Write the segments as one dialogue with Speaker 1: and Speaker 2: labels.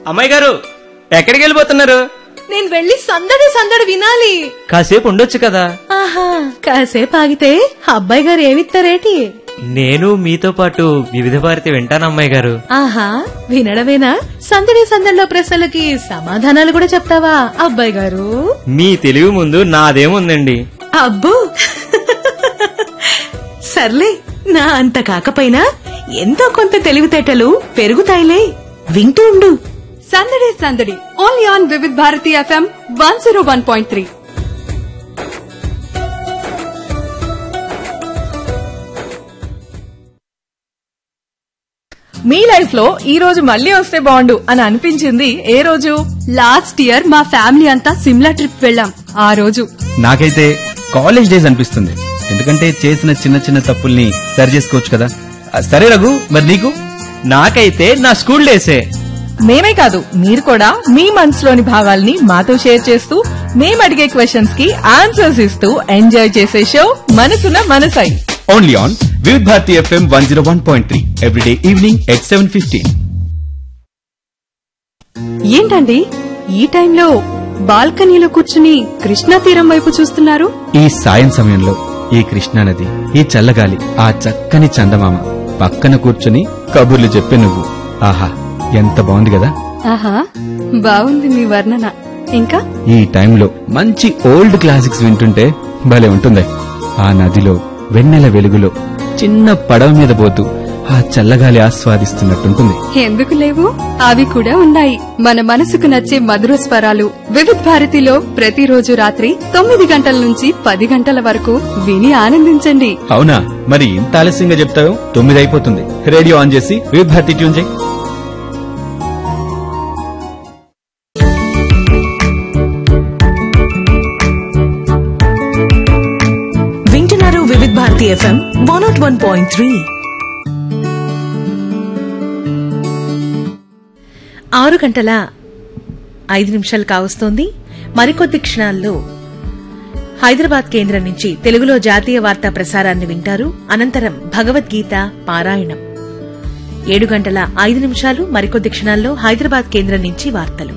Speaker 1: అమ్మాయి గారు ఎక్కడికి వెళ్ళిపోతున్నారు
Speaker 2: నేను వెళ్ళి సందడి సందడి వినాలి
Speaker 1: కాసేపు ఉండొచ్చు కదా
Speaker 2: ఆహా కాసేపు ఆగితే అబ్బాయి గారు ఏమిస్తారేటి
Speaker 1: నేను మీతో పాటు వివిధ భారతి వింటాను అమ్మాయి గారు
Speaker 2: ఆహా వినడమేనా సందడి సందడిలో ప్రశ్నలకి సమాధానాలు కూడా చెప్తావా అబ్బాయి గారు
Speaker 1: మీ తెలివి ముందు నాదేముందండి
Speaker 2: అబ్బో సర్లే నా అంత కాకపోయినా ఎంతో కొంత తెలివితేటలు పెరుగుతాయిలే వింటూ ఉండు
Speaker 3: సందడి సందడి only on Vividh Bharati FM one zero one point three
Speaker 4: మీ లైఫ్ లో ఈ రోజు మళ్ళీ వస్తే బాగుండు అని అనిపించింది ఏ రోజు
Speaker 3: లాస్ట్ ఇయర్ మా ఫ్యామిలీ అంతా సిమ్లా ట్రిప్ వెళ్ళాం ఆ రోజు
Speaker 5: నాకైతే కాలేజ్ డేస్ అనిపిస్తుంది ఎందుకంటే చేసిన చిన్న చిన్న తప్పుల్ని సరి చేసుకోవచ్చు కదా ఆ, సరే రఘు మరి నీకు
Speaker 1: నాకైతే నా స్కూల్ డేసే
Speaker 4: మేమే కాదు మీరు కూడా మీ మనసులోని భావాల్ని మాతో షేర్ చేస్తూ మేము అడిగే క్వశ్చన్స్ కి ఆన్సర్స్ ఇస్తూ ఎంజాయ్ చేసే షో మనసున మనసై
Speaker 5: only on Vividh Bharati FM one zero one point three everyday evening at seven fifteen
Speaker 3: ఏంటండి ఈ టైంలో బాల్కనీలో కూర్చుని కృష్ణా తీరం వైపు చూస్తున్నారు
Speaker 5: ఈ సాయం సమయంలో ఈ కృష్ణానది ఈ చల్లగాలి ఆ చక్కని చందమామ పక్కన కూర్చుని కబుర్లు చెప్పే నువ్వు ఆహా ఎంత బాగుంది కదా
Speaker 3: ఆహా బాగుంది మీ వర్ణన ఇంకా
Speaker 5: ఈ టైంలో మంచి ఓల్డ్ క్లాసిక్స్ వింటుంటే భలే ఉంటుంది ఆ నదిలో వెన్నెల వెలుగులో చిన్న పడవ మీద పోతూ ఆ చల్లగాలి ఆస్వాదిస్తున్నట్టుంటుంది
Speaker 3: ఎందుకు లేవు అవి కూడా ఉన్నాయి మన మనసుకు నచ్చే మధుర స్వరాలు వివిధ్ భారతిలో ప్రతిరోజు రాత్రి తొమ్మిది గంటల నుంచి పది గంటల వరకు విని ఆనందించండి
Speaker 5: అవునా మరి ఇంత ఆలస్యంగా చెప్తావు తొమ్మిది అయిపోతుంది రేడియో ఆన్ చేసి వివిధ భారతి ట్యూన్ చేయి
Speaker 6: వింటున్నారు Vividh Bharati FM one not one point three
Speaker 2: ఆరు గంటల ఐదు నిమిషాలు కావస్తోంది మరికొద్ది క్షణాల్లో హైదరాబాద్ కేంద్రం నుంచి తెలుగులో జాతీయ వార్తా ప్రసారాన్ని వింటారు అనంతరం భగవద్గీత పారాయణం ఏడు గంటల ఐదు నిమిషాలు మరికొద్ది క్షణాల్లో హైదరాబాద్ కేంద్రం నుంచి వార్తలు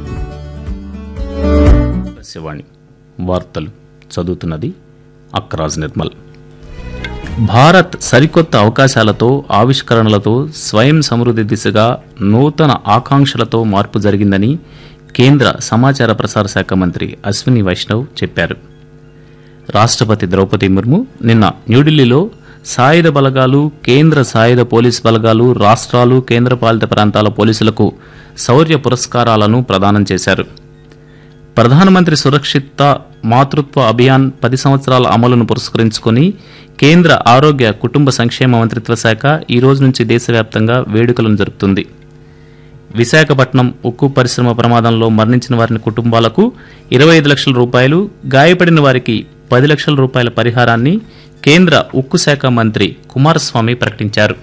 Speaker 7: శివాణి వార్తలు చదువుతున్నది అక్రాజ్ నిర్మల్ భారత్ సరికొత్త అవకాశాలతో ఆవిష్కరణలతో స్వయం సమృద్ధి దిశగా నూతన ఆకాంక్షలతో మార్పు జరిగిందని కేంద్ర సమాచార ప్రసార శాఖ మంత్రి అశ్విని వైష్ణవ్ చెప్పారు రాష్ట్రపతి ద్రౌపది ముర్ము నిన్న న్యూఢిల్లీలో సాయుధ బలగాలు కేంద్ర సాయుధ పోలీస్ బలగాలు రాష్ట్రాలు కేంద్రపాలిత ప్రాంతాల పోలీసులకు శౌర్య పురస్కారాలను ప్రదానం చేశారు ప్రధానమంత్రి సురక్షిత మాతృత్వ అభియాన్ పది సంవత్సరాల అమలును పురస్కరించుకుని కేంద్ర ఆరోగ్య కుటుంబ సంక్షేమ మంత్రిత్వ శాఖ ఈ రోజు నుంచి దేశవ్యాప్తంగా వేడుకలను జరుపుతుంది విశాఖపట్నం ఉక్కు పరిశ్రమ ప్రమాదంలో మరణించిన వారిని కుటుంబాలకు ఇరవై ఐదు లక్షల రూపాయలు గాయపడిన వారికి పది లక్షల రూపాయల పరిహారాన్ని కేంద్ర ఉక్కు శాఖ మంత్రి కుమారస్వామి ప్రకటించారు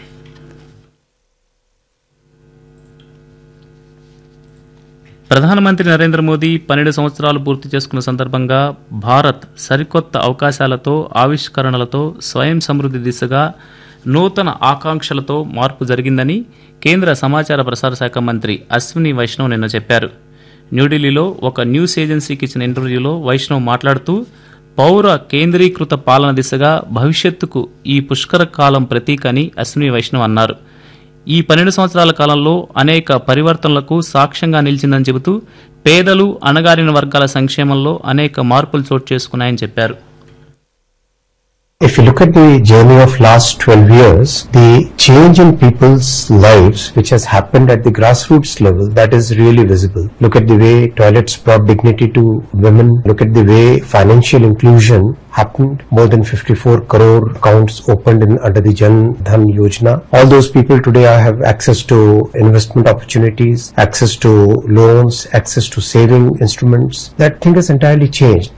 Speaker 7: ప్రధానమంత్రి నరేంద్ర మోదీ పన్నెండు సంవత్సరాలు పూర్తి చేసుకున్న సందర్భంగా భారత్ సరికొత్త అవకాశాలతో ఆవిష్కరణలతో స్వయం సమృద్ధి దిశగా నూతన ఆకాంక్షలతో మార్పు జరిగిందని కేంద్ర సమాచార ప్రసార శాఖ మంత్రి అశ్విని వైష్ణవ్ నిన్న చెప్పారు న్యూఢిల్లీలో ఒక న్యూస్ ఏజెన్సీకి ఇచ్చిన ఇంటర్వ్యూలో వైష్ణవ్ మాట్లాడుతూ పౌర కేంద్రీకృత పాలన దిశగా భవిష్యత్తుకు ఈ పుష్కర కాలం ప్రతీక అని అశ్విని వైష్ణవ్ అన్నారు ఈ పన్నెండు సంవత్సరాల కాలంలో అనేక పరివర్తనలకు సాక్ష్యంగా నిలిచిందని చెబుతూ పేదలు అణగారిన వర్గాల సంక్షేమంలో అనేక మార్పులు చోటు చేసుకున్నాయని చెప్పారు
Speaker 8: If you look at the journey of last 12 years, the change in people's lives which has happened at the grassroots level, that is really visible. Look at the way toilets brought dignity to women. Look at the way financial inclusion happened. More than 54 crore accounts opened in under the Jan Dhan Yojana. All those people today are- have access to investment opportunities, access to loans, access to saving instruments. That thing has entirely changed.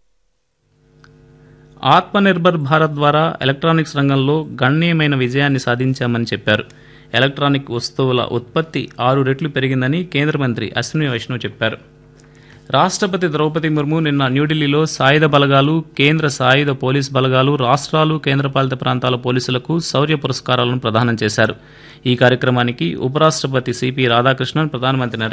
Speaker 7: Atmanirbhar Bharat ద్వారా electronics రంగంలో గణనీయమైన విజయాన్ని సాధించామని చెప్పారు electronic వస్తువుల ఉత్పత్తి ఆరు రెట్లు పెరిగిందని కేంద్ర మంత్రి అశ్విని వైష్ణవ్ చెప్పారు రాష్ట్రపతి ద్రౌపది ముర్ము నిన్న న్యూఢిల్లీలో సాయుధ బలగాలు కేంద్ర సాయుధ పోలీస్ బలగాలు రాష్ట్రాలు కేంద్రపాలిత ప్రాంతాల పోలీసులకు శౌర్య పురస్కారాలను ప్రదానం చేశారు ఈ కార్యక్రమానికి ఉపరాష్ట్రపతి సిపి రాధాకృష్ణన్ ప్రధానమంత్రి నరేంద్ర